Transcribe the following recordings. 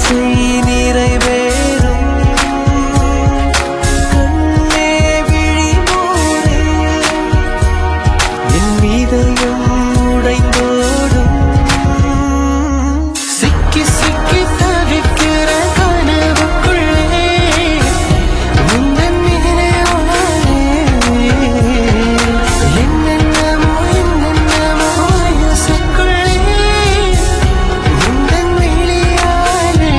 ஆசை நிறைவேறும் கண்ணே விழி மூடு என் மீதயம் உடைந்தோடும் சிக்கி சிக்கி தவிக்கிற கனவுக்குள்ளே உந்தன் மீதிலே உணரே. என்னென்னமோ என்னென்னமோ வயசுக்குள்ளே உந்தன் விழியாலே.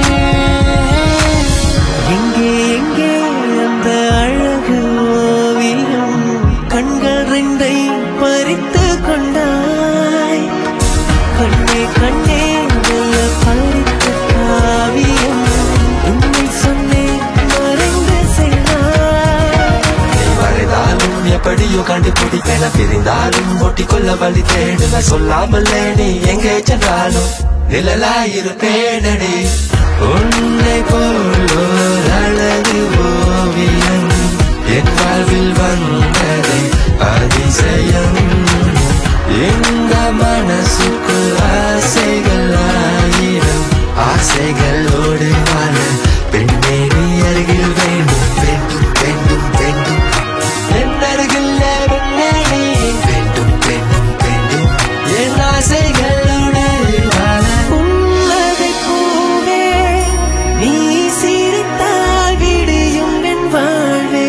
எங்கே எங்கே அந்த அழகு ஓவியம் கண்கள் ரெண்டை பறித்து கொண்டாய் கண்ணே கண்ணே நல்ல பறித்த காவியம் உண்மை சொன்னேன் மறைந்து சென்றாய் நீ மறைந்தாலும் எப்படியோ கண்டுபிடிப்பென பிரிந்தாலும் ஒட்டிக்கொள்ள வழி தேடுவ சொல்லாமலே நீ எங்கே சென்றாலும் நிழலாயிருப்பேனடி உன்னை போல் ஓர் அழகு ஓவியம் என் வாழ்வில் வந்தது அதிசயம் எங்க மனசுக்கு ஆசைகள் ஆயிரம் ஆசைகளோடு வாழ பெண்ணே நீ அருகில் வேண்டும் வேண்டும் வேண்டும் வேண்டும் என் அருகில் பெண்ணே நீ வேண்டும் வேண்டும் வேண்டும் என் ஆசைகளோடு வாழ புன்னகை பூவே நீ சிரித்தால் விடியும் என் வாழ்வே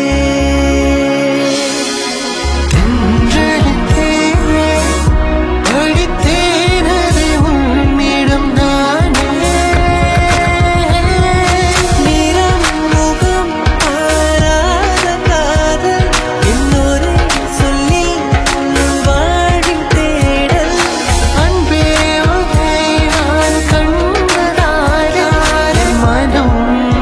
தென்றலுக்கே அடித்தேனது உன்னிடம் நானே நிறம் முகம் மாறாத காதல் இன்னொரு சொல்லி உன் வாழ்வின் தேடல் அன்பே உன்னை நான் கண்டதால் என் மனம்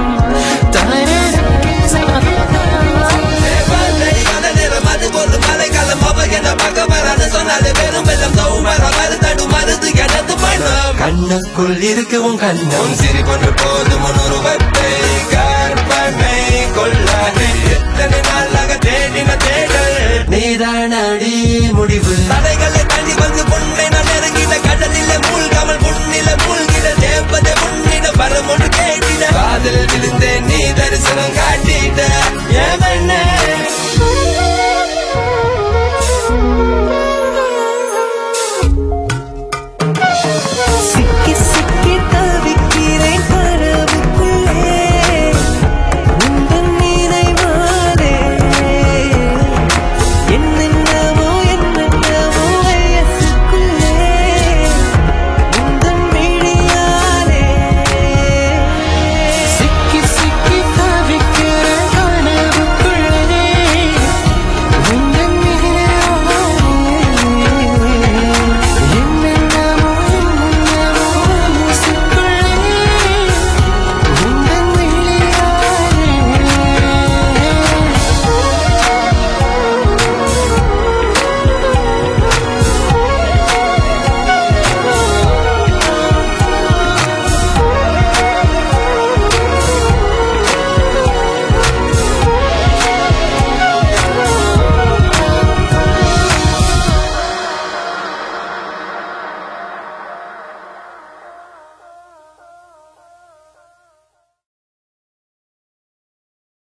கண்ணுக்குள் இருக்கு உன் கண்ணம் சிரி கொண்டு போதும் முன்னூறு வத்தை கற்பனை கொள்ளாதே எத்தனை நாளாக தேடின தேடல் நீதானடி முடிவு தடைகளை தனி வந்து பொன்னை நான் நெருங்கின கடலில் மூழ்காமல் பொன்னில